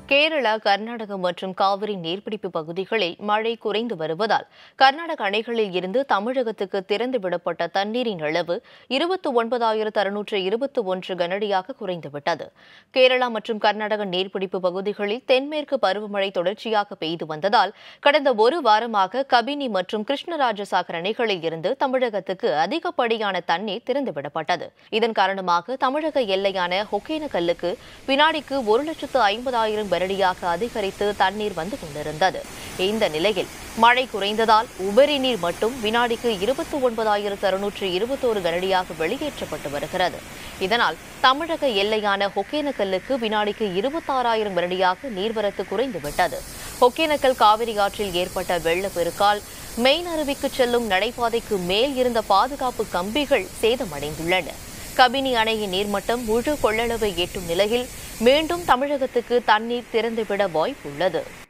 கேரளா கர்நாடகம் மற்றும் காவிரி நீர்பிடிப்பு பகுதிகளில் மழை குறைந்து வருவதால் கர்நாடக அணைகளில் இருந்து தமிழகத்துக்கு திறந்து விடப்பட்ட தண்ணீரின் அளவு இருபத்தி ஒன்பதாயிரத்து அறுநூற்று இருபத்தி ஒன்று கனடியாக குறைந்துவிட்டது கேரளா மற்றும் கர்நாடக நீர்பிடிப்பு பகுதிகளில் தென்மேற்கு பருவமழை தொடர்ச்சியாக பெய்து வந்ததால் கடந்த ஒரு வாரமாக கபினி மற்றும் கிருஷ்ணராஜசாகர் அணைகளில் இருந்து தமிழகத்துக்கு அதிகப்படியான தண்ணீர் திறந்துவிடப்பட்டது இதன் காரணமாக தமிழக எல்லையான ஒகேனக்கல்லுக்கு வினாடிக்கு ஒரு லட்சத்து ஐம்பதாயிரம் கனடியாக அதிகரித்து தண்ணீர் வந்து கொண்டிருந்தது இந்த நிலையில் மழை குறைந்ததால் உபரி நீர் மட்டும் வினாடிக்கு இருபத்தி ஒன்பதாயிரத்து அறுநூற்று இருபத்தோரு கனடியாக வெளியேற்றப்பட்டு வருகிறது இதனால் தமிழக எல்லையான ஒகேனக்கல்லுக்கு வினாடிக்கு இருபத்தாறாயிரம் கனடியாக நீர்வரத்து குறைந்துவிட்டது ஒகேனக்கல் காவிரி ஆற்றில் ஏற்பட்ட வெள்ளப்பெருக்கால் மெயின் அருவிக்கு செல்லும் நடைபாதைக்கு மேல் இருந்த பாதுகாப்பு கம்பிகள் சேதமடைந்துள்ளன கபினி அணையின் நீர்மட்டம் முழு கொள்ளளவை எட்டும் நிலையில் மீண்டும் தமிழகத்துக்கு தண்ணீர் திறந்துவிட வாய்ப்புள்ளது